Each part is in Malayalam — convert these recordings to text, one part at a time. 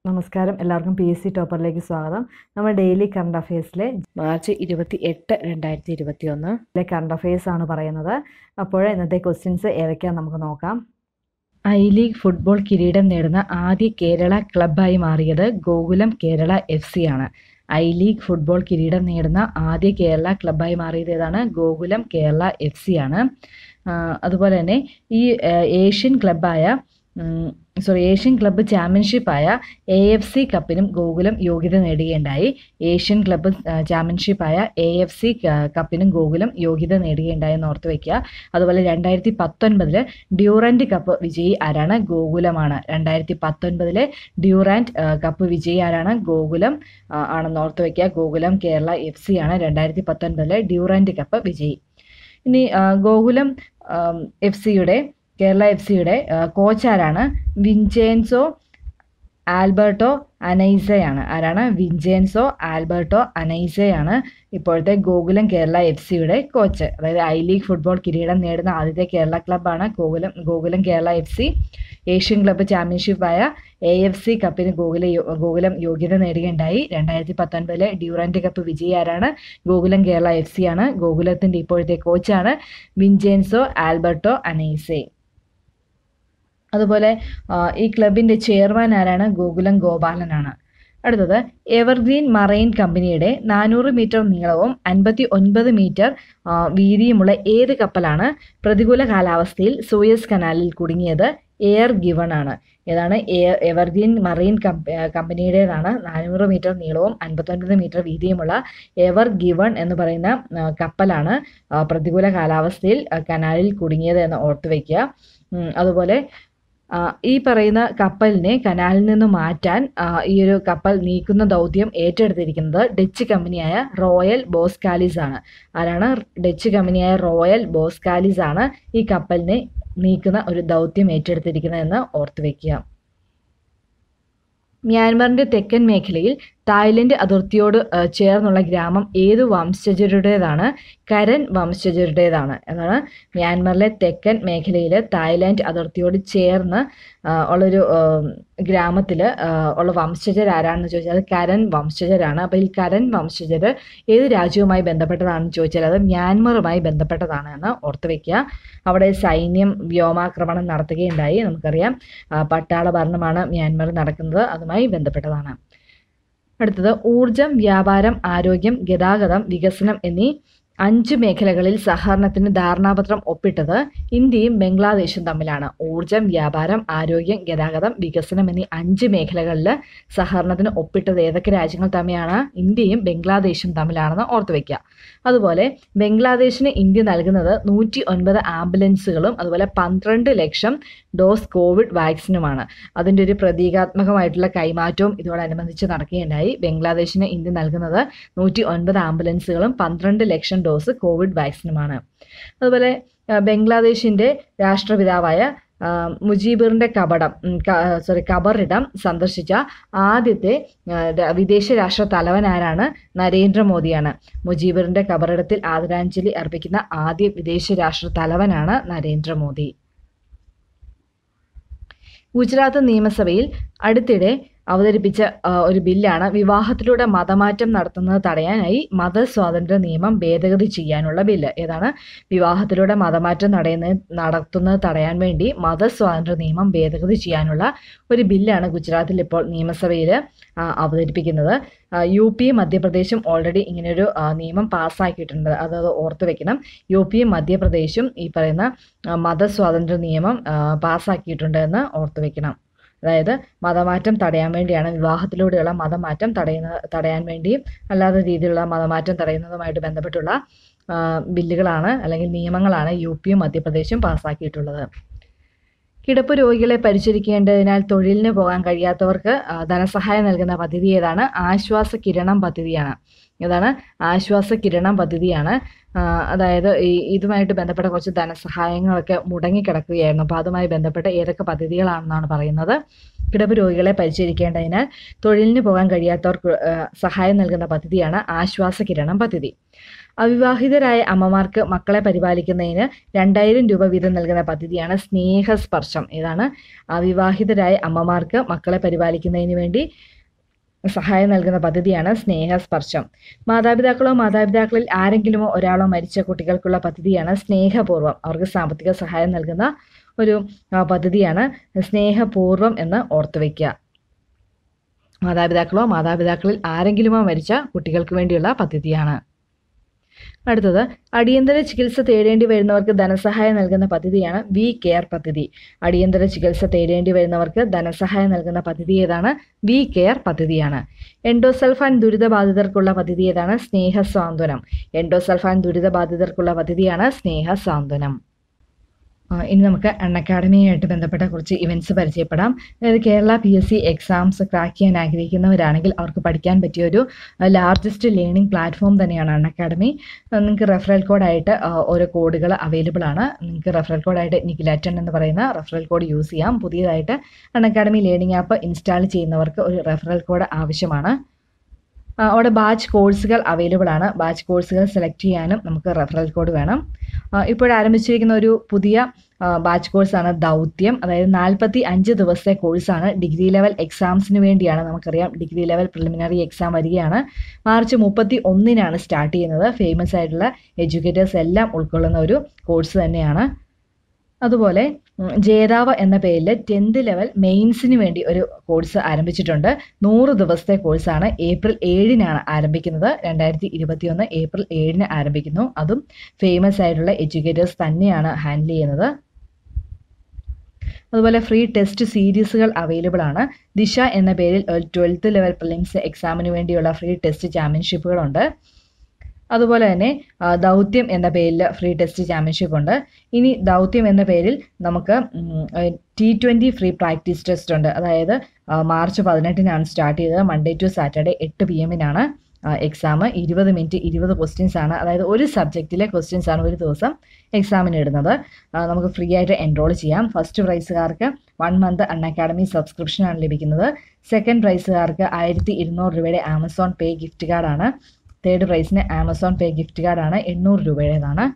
നമസ്കാരം എല്ലാവർക്കും പി എസ് സി ടോപ്പറിലേക്ക് സ്വാഗതം നമ്മൾ ഡെയിലി കറണ്ട് അഫയേഴ്സിലെ മാർച്ച് ഇരുപത്തി എട്ട് രണ്ടായിരത്തി ഇരുപത്തി ഒന്ന് കറണ്ട് അഫയേഴ്സ് ആണ് പറയുന്നത് അപ്പോൾ ഇന്നത്തെ ക്വസ്റ്റ്യൻസ് ഏതൊക്കെയാണെന്ന് നമുക്ക് നോക്കാം ഐ ലീഗ് ഫുട്ബോൾ കിരീടം നേടുന്ന ആദ്യ കേരള ക്ലബ്ബായി മാറിയത് ഗോകുലം കേരള എഫ് സി ആണ് ഐ ലീഗ് ഫുട്ബോൾ കിരീടം നേടുന്ന ആദ്യ കേരള ക്ലബ്ബായി മാറിയത് ഏതാണ് ഗോകുലം കേരള എഫ് സി ആണ് ആ, അതുപോലെ തന്നെ ഈ ആ, ഏഷ്യൻ ക്ലബ്ബായ സോറി ഏഷ്യൻ ക്ലബ്ബ് ചാമ്പ്യൻഷിപ്പായ എ എഫ് സി കപ്പിനും ഗോകുലം യോഗ്യത നേടുകയുണ്ടായി ഏഷ്യൻ ക്ലബ്ബ് ആ, ചാമ്പ്യൻഷിപ്പായ എ എഫ് സി കപ്പിനും ഗോകുലം യോഗ്യത നേടുകയുണ്ടായി എന്ന് ഓർത്ത് വയ്ക്കുക അതുപോലെ രണ്ടായിരത്തി പത്തൊൻപതില് ഡ്യൂറൻറ്റ് കപ്പ് വിജയി ആരാണ് ഗോകുലമാണ് രണ്ടായിരത്തി പത്തൊൻപതിലെ ഡ്യൂറാൻറ്റ് ആ, കപ്പ് വിജയി ആരാണ് ഗോകുലം ആ, ആണെന്ന് ഓർത്ത് വയ്ക്കുക ഗോകുലം കേരള എഫ് സി ആണ് രണ്ടായിരത്തി പത്തൊൻപതിലെ ഡ്യൂറാൻറ്റ് കപ്പ് വിജയി ഇനി ആ, ഗോകുലം എഫ് സിയുടെ കേരള എഫ് സിയുടെ കോച്ച് ആരാണ് വിൻചേൻസോ ആൽബർട്ടോ അനൈസയാണ് ആരാണ് വിൻചേൻസോ ആൽബർട്ടോ അനൈസയാണ് ഇപ്പോഴത്തെ ഗോകുലം കേരള എഫ് സിയുടെ കോച്ച് അതായത് ഐ ലീഗ് ഫുട്ബോൾ കിരീടം നേടുന്ന ആദ്യത്തെ കേരള ക്ലബ്ബാണ് Gokulam Gokulam Kerala F C Asian club ചാമ്പ്യൻഷിപ്പായ എ എഫ് സി കപ്പിന് ഗോകുല യോ- ഗോകുലം യോഗ്യത നേടുകയുണ്ടായി രണ്ടായിരത്തി പത്തൊൻപതിലെ ഡ്യൂറൻറ്റ് കപ്പ് വിജയി ആരാണ് ഗോകുലം കേരള എഫ് സി ആണ് ഗോകുലത്തിൻ്റെ ഇപ്പോഴത്തെ കോച്ചാണ് വിൻചേൻസോ ആൽബർട്ടോ അനൈസെ അതുപോലെ ആ, ഈ ക്ലബിൻ്റെ ചെയർമാൻ ആരാണ് ഗോകുലം ഗോപാലനാണ് അടുത്തത് എവർഗ്രീൻ മറൈൻ കമ്പനിയുടെ നാനൂറ് മീറ്റർ നീളവും അൻപത്തി ഒൻപത് മീറ്റർ ആ, വീതിയുമുള്ള ഏത് കപ്പലാണ് പ്രതികൂല കാലാവസ്ഥയിൽ സൂയസ് കനാലിൽ കുടുങ്ങിയത് എയർ ഗിവൺ ആണ് ഏതാണ് എയർ എവർഗ്രീൻ മറൈൻ കമ്പ കമ്പനിയുടേതാണ് നാനൂറ് മീറ്റർ നീളവും അൻപത്തൊൻപത് മീറ്റർ വീതിയുമുള്ള എവർ ഗിവൺ എന്ന് പറയുന്ന ആ, കപ്പലാണ് ആ, പ്രതികൂല കാലാവസ്ഥയിൽ ആ, കനാലിൽ കുടുങ്ങിയത് എന്ന് ഓർത്തു വയ്ക്കുക ഉം, അതുപോലെ ആ, ഈ പറയുന്ന കപ്പലിനെ കനാലിൽ നിന്ന് മാറ്റാൻ ആ, ഈ ഒരു കപ്പൽ നീക്കുന്ന ദൗത്യം ഏറ്റെടുത്തിരിക്കുന്നത് ഡച്ച് കമ്പനിയായ റോയൽ ബോസ്കാലിസ് ആണ് ആരാണ് ഡച്ച് കമ്പനിയായ റോയൽ ബോസ്കാലിസ് ആണ് ഈ കപ്പലിനെ നീക്കുന്ന ഒരു ദൗത്യം ഏറ്റെടുത്തിരിക്കുന്നതെന്ന് ഓർത്തു വെക്കുക മ്യാൻമറിന്റെ തെക്കൻ മേഖലയിൽ തായ്ലൻഡ് അതിർത്തിയോട് ആ, ചേർന്നുള്ള ഗ്രാമം ഏതു വംശജരുടേതാണ് കരൻ വംശജരുടേതാണ് എന്നാണ് മ്യാൻമറിലെ തെക്കൻ മേഖലയിൽ തായ്ലാൻഡ് അതിർത്തിയോട് ചേർന്ന് ആ, ഉള്ളൊരു ഗ്രാമത്തിൽ ഉള്ള വംശജർ ആരാണെന്ന് ചോദിച്ചാൽ അത് കരൻ വംശജരാണ് അപ്പോൾ ഈ കരൻ വംശജർ ഏത് രാജ്യവുമായി ബന്ധപ്പെട്ടതാണെന്ന് ചോദിച്ചാൽ അത് മ്യാൻമറുമായി ബന്ധപ്പെട്ടതാണ് എന്ന് ഓർത്ത് വയ്ക്കുക അവിടെ സൈന്യം വ്യോമാക്രമണം നടത്തുകയുണ്ടായി നമുക്കറിയാം ആ, പട്ടാള ഭരണമാണ് മ്യാൻമർ നടക്കുന്നത് അതുമായി ബന്ധപ്പെട്ടതാണ് അടുത്തത് ഊർജം വ്യാപാരം ആരോഗ്യം ഗതാഗതം വികസനം എന്നീ അഞ്ച് മേഖലകളിൽ സഹകരണത്തിന് ധാരണാപത്രം ഒപ്പിട്ടത് ഇന്ത്യയും ബംഗ്ലാദേശും തമ്മിലാണ് ഊർജം വ്യാപാരം ആരോഗ്യം ഗതാഗതം വികസനം എന്നീ അഞ്ച് മേഖലകളിൽ സഹകരണത്തിന് ഒപ്പിട്ടത് ഏതൊക്കെ രാജ്യങ്ങൾ തമ്മിലാണ് ഇന്ത്യയും ബംഗ്ലാദേശും തമ്മിലാണെന്ന് ഓർത്തു വയ്ക്കുക അതുപോലെ ബംഗ്ലാദേശിന് ഇന്ത്യ നൽകുന്നത് നൂറ്റി ഒൻപത് ആംബുലൻസുകളും അതുപോലെ പന്ത്രണ്ട് ലക്ഷം ഡോസ് കോവിഡ് വാക്സിനുമാണ് അതിൻ്റെ ഒരു പ്രതീകാത്മകമായിട്ടുള്ള കൈമാറ്റവും ഇതോടനുബന്ധിച്ച് നടക്കുകയുണ്ടായി ബംഗ്ലാദേശിന് ഇന്ത്യ നൽകുന്നത് നൂറ്റി ഒൻപത് ആംബുലൻസുകളും പന്ത്രണ്ട് ലക്ഷം ഡോസ് കോവിഡ് വാക്സിനുമാണ് അതുപോലെ ആ, ബംഗ്ലാദേശിൻ്റെ രാഷ്ട്രപിതാവായ ആ, മുജീബിറിൻ്റെ കബടം സോറി കബറിടം സന്ദർശിച്ച ആദ്യത്തെ ആ, ര- വിദേശ രാഷ്ട്ര തലവൻ ആരാണ് നരേന്ദ്രമോദിയാണ് മുജീബിറിൻ്റെ കബറിടത്തിൽ ആദരാഞ്ജലി അർപ്പിക്കുന്ന ആദ്യ വിദേശ രാഷ്ട്ര തലവനാണ് നരേന്ദ്രമോദി ഗുജറാത്ത് നിയമസഭയിൽ അടുത്തിടെ അവതരിപ്പിച്ച ആ, ഒരു ബില്ലാണ് വിവാഹത്തിലൂടെ മതമാറ്റം നടത്തുന്നത് തടയാനായി മതസ്വാതന്ത്ര്യ നിയമം ഭേദഗതി ചെയ്യാനുള്ള ബില്ല് ഏതാണ് വിവാഹത്തിലൂടെ മതമാറ്റം നടയുന്ന നടത്തുന്നത് തടയാൻ വേണ്ടി മതസ്വാതന്ത്ര്യ നിയമം ഭേദഗതി ചെയ്യാനുള്ള ഒരു ബില്ലാണ് ഗുജറാത്തിൽ ഇപ്പോൾ നിയമസഭയിൽ അവതരിപ്പിക്കുന്നത് ആ, യു പിയും മധ്യപ്രദേശും ഓൾറെഡി ഇങ്ങനെയൊരു ആ, നിയമം പാസ്സാക്കിയിട്ടുണ്ട് അത് അത് ഓർത്ത് വെക്കണം യു പിയും മധ്യപ്രദേശും ഈ പറയുന്ന ആ, മതസ്വാതന്ത്ര്യ നിയമം ആ, പാസ്സാക്കിയിട്ടുണ്ട് എന്ന് ഓർത്ത് വെക്കണം അതായത് മതമാറ്റം തടയാൻ വേണ്ടിയാണ് വിവാഹത്തിലൂടെയുള്ള മതമാറ്റം തടയുന്ന തടയാൻ വേണ്ടിയും അല്ലാത്ത രീതിയിലുള്ള മതമാറ്റം തടയുന്നതുമായിട്ട് ബന്ധപ്പെട്ടുള്ള ആ, ബില്ലുകളാണ് അല്ലെങ്കിൽ നിയമങ്ങളാണ് യു പിയും മധ്യപ്രദേശും പാസ്സാക്കിയിട്ടുള്ളത് കിടപ്പ് രോഗികളെ പരിചരിക്കേണ്ടതിനാൽ തൊഴിലിന് പോകാൻ കഴിയാത്തവർക്ക് ആ, ധനസഹായം നൽകുന്ന പദ്ധതി ഏതാണ് ആശ്വാസ കിരണം പദ്ധതിയാണ് ഏതാണ് ആശ്വാസ കിരണം പദ്ധതിയാണ് ആ, അതായത് ഈ ഇതുമായിട്ട് ബന്ധപ്പെട്ട കുറച്ച് ധനസഹായങ്ങളൊക്കെ മുടങ്ങിക്കിടക്കുകയായിരുന്നു അപ്പോൾ അതുമായി ബന്ധപ്പെട്ട ഏതൊക്കെ പദ്ധതികളാണെന്നാണ് പറയുന്നത് കിടപ്പ് രോഗികളെ പരിചരിക്കേണ്ടതിനാൽ തൊഴിലിന് പോകാൻ കഴിയാത്തവർക്ക് ആ, സഹായം നൽകുന്ന പദ്ധതിയാണ് ആശ്വാസ കിരണം പദ്ധതി അവിവാഹിതരായ അമ്മമാർക്ക് മക്കളെ പരിപാലിക്കുന്നതിന് രണ്ടായിരം രൂപ വീതം നൽകുന്ന പദ്ധതിയാണ് സ്നേഹസ്പർശം ഏതാണ് അവിവാഹിതരായ അമ്മമാർക്ക് മക്കളെ പരിപാലിക്കുന്നതിന് വേണ്ടി സഹായം നൽകുന്ന പദ്ധതിയാണ് സ്നേഹസ്പർശം മാതാപിതാക്കളോ മാതാപിതാക്കളിൽ ആരെങ്കിലുമോ ഒരാളോ മരിച്ച കുട്ടികൾക്കുള്ള പദ്ധതിയാണ് സ്നേഹപൂർവ്വം അവർക്ക് സാമ്പത്തിക സഹായം നൽകുന്ന ഒരു ആ, പദ്ധതിയാണ് സ്നേഹപൂർവ്വം എന്ന് ഓർത്തു വയ്ക്കുക മാതാപിതാക്കളോ മാതാപിതാക്കളിൽ ആരെങ്കിലുമോ മരിച്ച കുട്ടികൾക്ക് വേണ്ടിയുള്ള പദ്ധതിയാണ് അടുത്തത് അടിയന്തര ചികിത്സ തേടേണ്ടി വരുന്നവർക്ക് ധനസഹായം നൽകുന്ന പദ്ധതിയാണ് വി കെയർ പദ്ധതി അടിയന്തര ചികിത്സ തേടേണ്ടി വരുന്നവർക്ക് ധനസഹായം നൽകുന്ന പദ്ധതി ഏതാണ് വി കെയർ പദ്ധതിയാണ് എൻഡോസൾഫാൻ ദുരിതബാധിതർക്കുള്ള പദ്ധതി ഏതാണ് സ്നേഹ സാന്ത്വനം എൻഡോസൾഫാൻ ദുരിതബാധിതർക്കുള്ള പദ്ധതിയാണ് സ്നേഹ സാന്ത്വനം ആ, ഇനി നമുക്ക് അൺ അക്കാഡമിയുമായിട്ട് ബന്ധപ്പെട്ട കുറച്ച് ഇവൻറ്റ്സ് പരിചയപ്പെടാം അതായത് Kerala P S C exams crack ചെയ്യാൻ ആഗ്രഹിക്കുന്നവരാണെങ്കിൽ അവർക്ക് പഠിക്കാൻ പറ്റിയ ഒരു ലാർജസ്റ്റ് ലേണിംഗ് പ്ലാറ്റ്ഫോം തന്നെയാണ് അൺ അക്കാഡമി നിങ്ങൾക്ക് റെഫറൽ കോഡായിട്ട് ഓരോ കോഡുകൾ അവൈലബിൾ ആണ് നിങ്ങൾക്ക് റെഫറൽ കോഡായിട്ട് നിക്കിലാറ്റൺ എന്ന് പറയുന്ന റെഫറൽ കോഡ് യൂസ് ചെയ്യാം പുതിയതായിട്ട് Unacademy learning app install ചെയ്യുന്നവർക്ക് ഒരു റെഫറൽ കോഡ് ആവശ്യമാണ് ആ, അവിടെ ബാച്ച് കോഴ്സുകൾ അവൈലബിൾ ആണ് ബാച്ച് കോഴ്സുകൾ സെലക്ട് ചെയ്യാനും നമുക്ക് റെഫറൽ കോഡ് വേണം ഇപ്പോൾ ആരംഭിച്ചിരിക്കുന്ന ഒരു പുതിയ ബാച്ച് കോഴ്സാണ് ദൗത്യം അതായത് നാൽപ്പത്തി അഞ്ച് ദിവസത്തെ കോഴ്സാണ് ഡിഗ്രി ലെവൽ എക്സാംസിന് വേണ്ടിയാണ് നമുക്കറിയാം ഡിഗ്രി ലെവൽ പ്രിലിമിനറി എക്സാം വരികയാണ് മാർച്ച് മുപ്പത്തി ഒന്നിനാണ് സ്റ്റാർട്ട് ചെയ്യുന്നത് ഫേമസ് ആയിട്ടുള്ള എഡ്യൂക്കേറ്റേഴ്സ് എല്ലാം ഉൾക്കൊള്ളുന്ന ഒരു കോഴ്സ് തന്നെയാണ് അതുപോലെ ഉം, ജേതാവ് എന്ന പേരിൽ ടെൻത്ത് ലെവൽ മെയിൻസിന് വേണ്ടി ഒരു കോഴ്സ് ആരംഭിച്ചിട്ടുണ്ട് നൂറ് ദിവസത്തെ കോഴ്സാണ് ഏപ്രിൽ ഏഴിനാണ് ആരംഭിക്കുന്നത് രണ്ടായിരത്തി ഇരുപത്തിയൊന്ന് ഏപ്രിൽ ഏഴിന് ആരംഭിക്കുന്നു അതും ഫേമസ് ആയിട്ടുള്ള എഡ്യൂക്കേറ്റേഴ്സ് തന്നെയാണ് ഹാൻഡിൽ ചെയ്യുന്നത് അതുപോലെ ഫ്രീ ടെസ്റ്റ് സീരീസുകൾ അവൈലബിൾ ആണ് ദിശ എന്ന പേരിൽ ട്വൽത്ത് ലെവൽ പ്രിലിംസ് എക്സാമിന് വേണ്ടിയുള്ള ഫ്രീ ടെസ്റ്റ് ചാമ്പ്യൻഷിപ്പുകളുണ്ട് അതുപോലെ തന്നെ ആ, ദൗത്യം എന്ന പേരിൽ ഫ്രീ ടെസ്റ്റ് ചാമ്പ്യൻഷിപ്പ് ഉണ്ട് ഇനി ദൗത്യം എന്ന പേരിൽ നമുക്ക് T twenty free practice test ഉണ്ട് അതായത് ആ, മാർച്ച് പതിനെട്ടിനാണ് സ്റ്റാർട്ട് ചെയ്തത് മൺഡേ ടു സാറ്റർഡേ എട്ട് പി എമ്മിനാണ് എക്സാം ഇരുപത് മിനിറ്റ് ഇരുപത് ക്വസ്റ്റ്യൻസ് ആണ് അതായത് ഒരു സബ്ജക്റ്റിലെ ക്വസ്റ്റ്യൻസ് ആണ് ഒരു ദിവസം എക്സാമിന് ഇടുന്നത് ആ, നമുക്ക് ഫ്രീ ആയിട്ട് എൻറോൾ ചെയ്യാം ഫസ്റ്റ് പ്രൈസുകാർക്ക് വൺ മന്ത് അൺ അക്കാഡമി സബ്സ്ക്രിപ്ഷനാണ് ലഭിക്കുന്നത് സെക്കൻഡ് പ്രൈസുകാർക്ക് ആയിരത്തി ഇരുന്നൂറ് രൂപയുടെ ആമസോൺ പേ ഗിഫ്റ്റ് കാർഡാണ് തേർഡ് പ്രൈസിന് ആമസോൺ പേ ഗിഫ്റ്റ് കാർഡാണ് എണ്ണൂറ് രൂപയുടേതാണ്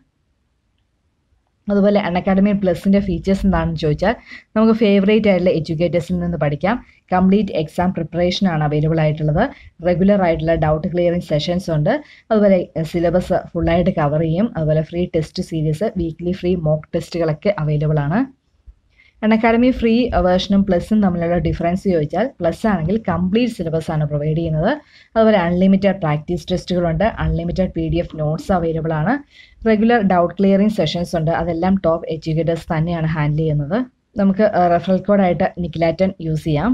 അതുപോലെ അൺ അക്കാഡമി പ്ലസിൻ്റെ ഫീച്ചേഴ്സ് എന്താണെന്ന് ചോദിച്ചാൽ നമുക്ക് ഫേവറേറ്റ് ആയിട്ടുള്ള എഡ്യൂക്കേറ്റേഴ്സിൽ നിന്ന് പഠിക്കാം കംപ്ലീറ്റ് എക്സാം പ്രിപ്പറേഷൻ ആണ് അവൈലബിൾ ആയിട്ടുള്ളത് റെഗുലർ ആയിട്ടുള്ള ഡൗട്ട് ക്ലിയറിംഗ് സെഷൻസ് ഉണ്ട് അതുപോലെ സിലബസ് ഫുള്ളായിട്ട് കവർ ചെയ്യും അതുപോലെ free test series weekly free mock ടെസ്റ്റുകളൊക്കെ അവൈലബിൾ ആണ് അൺ അക്കാഡമി ഫ്രീ വേർഷനും പ്ലസും തമ്മിലുള്ള ഡിഫറൻസ് ചോദിച്ചാൽ പ്ലസ് ആണെങ്കിൽ കംപ്ലീറ്റ് സിലബസ് ആണ് പ്രൊവൈഡ് ചെയ്യുന്നത് അതുപോലെ അൺലിമിറ്റഡ് പ്രാക്ടീസ് ടെസ്റ്റുകളുണ്ട് unlimited P D F notes available ആണ് റെഗുലർ ഡൗട്ട് ക്ലിയറിംഗ് സെഷൻസ് ഉണ്ട് അതെല്ലാം ടോപ്പ് എഡ്യൂക്കേറ്റേഴ്സ് തന്നെയാണ് ഹാൻഡിൽ ചെയ്യുന്നത് നമുക്ക് റെഫറൽ കോഡായിട്ട് നിക്കിലാറ്റൻ യൂസ് ചെയ്യാം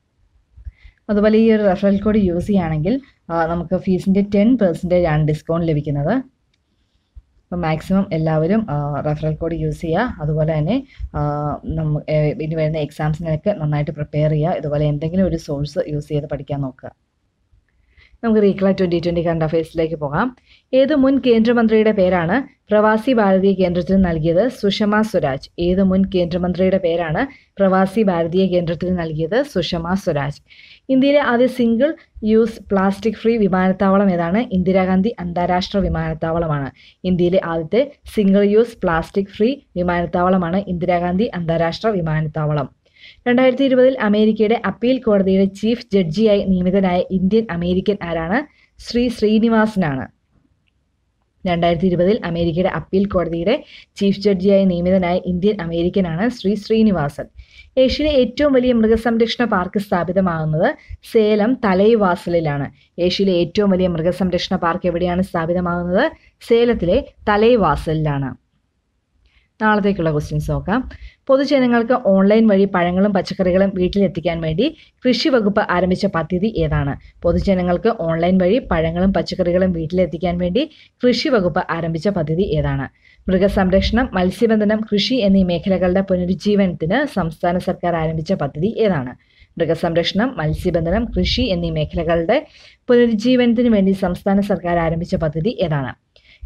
അതുപോലെ ഈ ഒരു റെഫറൽ കോഡ് യൂസ് ചെയ്യുകയാണെങ്കിൽ ആ, നമുക്ക് ഫീസിൻ്റെ ടെൻ പെർസെൻറ്റേജ് ആണ് ഡിസ്കൗണ്ട് ലഭിക്കുന്നത് അപ്പോൾ മാക്സിമം എല്ലാവരും റെഫറൽ കോഡ് യൂസ് ചെയ്യുക അതുപോലെ തന്നെ ആ, നമ്മ ഏ, ഇനി വരുന്ന എക്സാംസിനൊക്കെ നന്നായിട്ട് പ്രിപ്പയർ ചെയ്യുക ഇതുപോലെ എന്തെങ്കിലും ഒരു സോഴ്സ് യൂസ് ചെയ്ത് പഠിക്കാൻ നോക്കുക നമുക്ക് റീക്ല ട്വൻ്റി ട്വൻ്റി കറണ്ട് അഫയേഴ്സിലേക്ക് പോകാം ഏത് മുൻ കേന്ദ്രമന്ത്രിയുടെ പേരാണ് പ്രവാസി ഭാരതീയ കേന്ദ്രത്തിന് നൽകിയത് സുഷമ സ്വരാജ് ഏത് മുൻ കേന്ദ്രമന്ത്രിയുടെ പേരാണ് പ്രവാസി ഭാരതീയ കേന്ദ്രത്തിന് നൽകിയത് സുഷമ സ്വരാജ് ഇന്ത്യയിലെ ആദ്യ സിംഗിൾ യൂസ് പ്ലാസ്റ്റിക് ഫ്രീ വിമാനത്താവളം ഏതാണ് ഇന്ദിരാഗാന്ധി അന്താരാഷ്ട്ര വിമാനത്താവളമാണ് ഇന്ത്യയിലെ ആദ്യത്തെ സിംഗിൾ യൂസ് പ്ലാസ്റ്റിക് ഫ്രീ വിമാനത്താവളമാണ് ഇന്ദിരാഗാന്ധി അന്താരാഷ്ട്ര വിമാനത്താവളം രണ്ടായിരത്തി ഇരുപതിൽ അമേരിക്കയുടെ അപ്പീൽ കോടതിയുടെ ചീഫ് ജഡ്ജിയായി നിയമിതനായ ഇന്ത്യൻ അമേരിക്കൻ ആരാണ് ശ്രീ ശ്രീനിവാസനാണ് രണ്ടായിരത്തി ഇരുപതിൽ അമേരിക്കയുടെ അപ്പീൽ കോടതിയുടെ ചീഫ് ജഡ്ജിയായി നിയമിതനായ ഇന്ത്യൻ അമേരിക്കനാണ് ശ്രീ ശ്രീനിവാസൻ ഏഷ്യയിലെ ഏറ്റവും വലിയ മൃഗസംരക്ഷണ പാർക്ക് സ്ഥാപിതമാകുന്നത് സേലം തലൈവാസലിലാണ് ഏഷ്യയിലെ ഏറ്റവും വലിയ മൃഗസംരക്ഷണ പാർക്ക് എവിടെയാണ് സ്ഥാപിതമാകുന്നത് സേലത്തിലെ തലൈവാസലിലാണ് നാളത്തേക്കുള്ള ക്വസ്റ്റ്യൻസ് നോക്കാം പൊതുജനങ്ങൾക്ക് ഓൺലൈൻ വഴി പഴങ്ങളും പച്ചക്കറികളും വീട്ടിലെത്തിക്കാൻ വേണ്ടി കൃഷി വകുപ്പ് ആരംഭിച്ച പദ്ധതി ഏതാണ് പൊതുജനങ്ങൾക്ക് ഓൺലൈൻ വഴി പഴങ്ങളും പച്ചക്കറികളും വീട്ടിലെത്തിക്കാൻ വേണ്ടി കൃഷി വകുപ്പ് ആരംഭിച്ച പദ്ധതി ഏതാണ് മൃഗസംരക്ഷണം മത്സ്യബന്ധനം കൃഷി എന്നീ മേഖലകളുടെ പുനരുജ്ജീവനത്തിന് സംസ്ഥാന സർക്കാർ ആരംഭിച്ച പദ്ധതി ഏതാണ് മൃഗസംരക്ഷണം മത്സ്യബന്ധനം കൃഷി എന്നീ മേഖലകളുടെ പുനരുജ്ജീവനത്തിന് വേണ്ടി സംസ്ഥാന സർക്കാർ ആരംഭിച്ച പദ്ധതി ഏതാണ്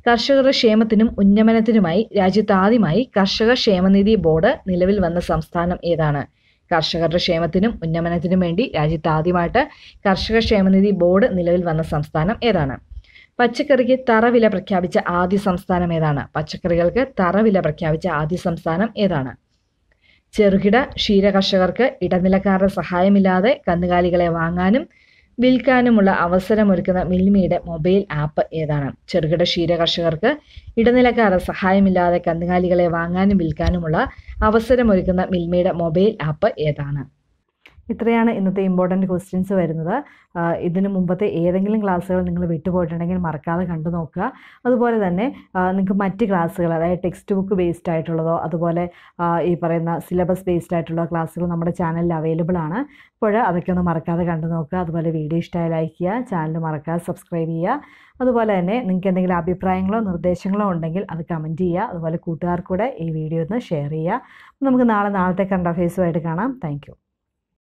കർഷകരുടെ ക്ഷേമത്തിനും ഉന്നമനത്തിനുമായി രാജ്യത്ത് ആദ്യമായി കർഷക ക്ഷേമനിധി ബോർഡ് നിലവിൽ വന്ന സംസ്ഥാനം ഏതാണ് കർഷകരുടെ ക്ഷേമത്തിനും ഉന്നമനത്തിനും വേണ്ടി രാജ്യത്ത് ആദ്യമായിട്ട് കർഷക ക്ഷേമനിധി ബോർഡ് നിലവിൽ വന്ന സംസ്ഥാനം ഏതാണ് പച്ചക്കറിക്ക് തറവില പ്രഖ്യാപിച്ച ആദ്യ സംസ്ഥാനം ഏതാണ് പച്ചക്കറികൾക്ക് തറവില പ്രഖ്യാപിച്ച ആദ്യ സംസ്ഥാനം ഏതാണ് ചെറുകിട ക്ഷീര കർഷകർക്ക് ഇടനിലക്കാരുടെ സഹായമില്ലാതെ കന്നുകാലികളെ വാങ്ങാനും വിൽക്കാനുമുള്ള അവസരമൊരുക്കുന്ന മിൽമയുടെ മൊബൈൽ ആപ്പ് ഏതാണ് ചെറുകിട ക്ഷീര കർഷകർക്ക് ഇടനിലക്കാരുടെ സഹായമില്ലാതെ കന്നുകാലികളെ വാങ്ങാനും വിൽക്കാനുമുള്ള അവസരമൊരുക്കുന്ന മിൽമയുടെ മൊബൈൽ ആപ്പ് ഏതാണ് ഇത്രയാണ് ഇന്നത്തെ ഇമ്പോർട്ടൻറ്റ് ക്വസ്റ്റ്യൻസ് വരുന്നത് ആ, ഇതിനു മുമ്പത്തെ ഏതെങ്കിലും ക്ലാസ്സുകൾ നിങ്ങൾ വിട്ടുപോയിട്ടുണ്ടെങ്കിൽ മറക്കാതെ കണ്ടു നോക്കുക അതുപോലെ തന്നെ ആ, നിങ്ങൾക്ക് മറ്റ് ക്ലാസ്സുകൾ അതായത് ടെക്സ്റ്റ് ബുക്ക് ബേസ്ഡ് ആയിട്ടുള്ളതോ അതുപോലെ ആ, ഈ പറയുന്ന സിലബസ് ബേസ്ഡ് ആയിട്ടുള്ള ക്ലാസ്സുകൾ നമ്മുടെ ചാനലിൽ അവൈലബിൾ ആണ് അപ്പോൾ അതൊക്കെ ഒന്ന് മറക്കാതെ കണ്ടു നോക്കുക അതുപോലെ വീഡിയോ ഇഷ്ടമായി ലൈക്ക് ചെയ്യുക ചാനൽ മറക്കാതെ സബ്സ്ക്രൈബ് ചെയ്യുക അതുപോലെ തന്നെ നിങ്ങൾക്ക് എന്തെങ്കിലും അഭിപ്രായങ്ങളോ നിർദ്ദേശങ്ങളോ ഉണ്ടെങ്കിൽ അത് കമൻറ്റ് ചെയ്യുക അതുപോലെ കൂട്ടുകാർക്കൂടെ ഈ വീഡിയോ ഒന്ന് ഷെയർ ചെയ്യുക നമുക്ക് നാളെ നാളത്തെ കണ്ട ഫേസുമായിട്ട് കാണാം താങ്ക്